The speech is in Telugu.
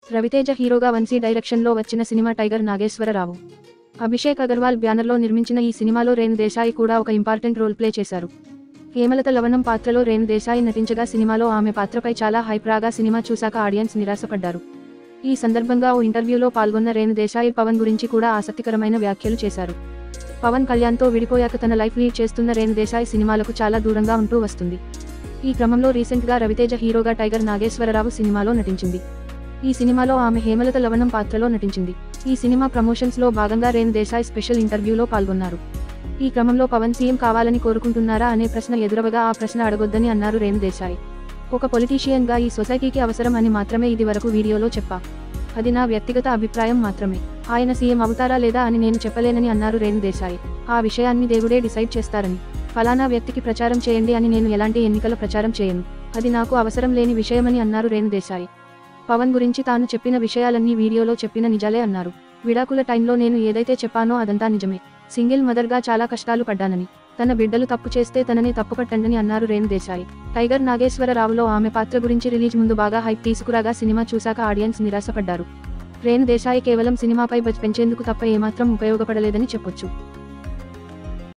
రవితేజ హీరోగా వంశీ డైరెక్షన్లో వచ్చిన సినిమా టైగర్ నాగేశ్వరరావు అభిషేక్ అగర్వాల్ బ్యానర్లో నిర్మించిన ఈ సినిమాలో రేణు దేశాయ్ కూడా ఒక ఇంపార్టెంట్ రోల్ ప్లే చేశారు హేమలత లవణం పాత్రలో రేణు దేశాయ్ నటించగా సినిమాలో ఆమె పాత్రపై చాలా హైప్ రాగా సినిమా చూశాక ఆడియన్స్ నిరాశపడ్డారు ఈ సందర్భంగా ఓ ఇంటర్వ్యూలో పాల్గొన్న రేణు దేశాయ్ పవన్ గురించి కూడా ఆసక్తికరమైన వ్యాఖ్యలు చేశారు పవన్ కళ్యాణ్తో విడిపోయాక తన లైఫ్ లీడ్ చేస్తున్న రేణు దేశాయ్ సినిమాలకు చాలా దూరంగా ఉంటూ వస్తుంది ఈ క్రమంలో రీసెంట్గా రవితేజ హీరోగా టైగర్ నాగేశ్వరరావు సినిమాలో నటించింది ఈ సినిమాలో ఆమె హేమలత లవణం పాత్రలో నటించింది ఈ సినిమా ప్రమోషన్స్ లో భాగంగా రేణు దేశాయ్ స్పెషల్ ఇంటర్వ్యూలో పాల్గొన్నారు ఈ క్రమంలో పవన్ సీఎం కావాలని కోరుకుంటున్నారా అనే ప్రశ్న ఎదురవగా ఆ ప్రశ్న అడగొద్దని అన్నారు రేణు దేశాయ్ ఒక పొలిటీషియన్ గా ఈ సొసైటీకి అవసరం అని మాత్రమే ఇది వరకు వీడియోలో చెప్పా అది నా వ్యక్తిగత అభిప్రాయం మాత్రమే ఆయన సీఎం అవుతారా లేదా అని నేను చెప్పలేనని అన్నారు రేణు దేశాయ్ ఆ విషయాన్ని దేవుడే డిసైడ్ చేస్తారని ఫలానా వ్యక్తికి ప్రచారం చేయండి అని నేను ఎలాంటి ఎన్నికల ప్రచారం చేయను అది నాకు అవసరం లేని విషయమని అన్నారు రేణు దేశాయ్ పవన్ గురించి తాను చెప్పిన విషయాలన్నీ వీడియోలో చెప్పిన నిజాలే అన్నారు విడాకుల టైంలో నేను ఏదైతే చెప్పానో అదంతా నిజమే సింగిల్ మదర్గా చాలా కష్టాలు పడ్డానని తన బిడ్డలు తప్పు చేస్తే తననే తప్పుపట్టండని అన్నారు రేణు దేశాయ్ టైగర్ నాగేశ్వరరావులో ఆమె పాత్ర గురించి రిలీజ్ ముందు బాగా హైప్ తీసుకురాగా సినిమా చూశాక ఆడియన్స్ నిరాశపడ్డారు రేణు దేశాయ్ కేవలం సినిమాపై బజ్ పెంచేందుకు తప్ప ఏమాత్రం ఉపయోగపడలేదని చెప్పొచ్చు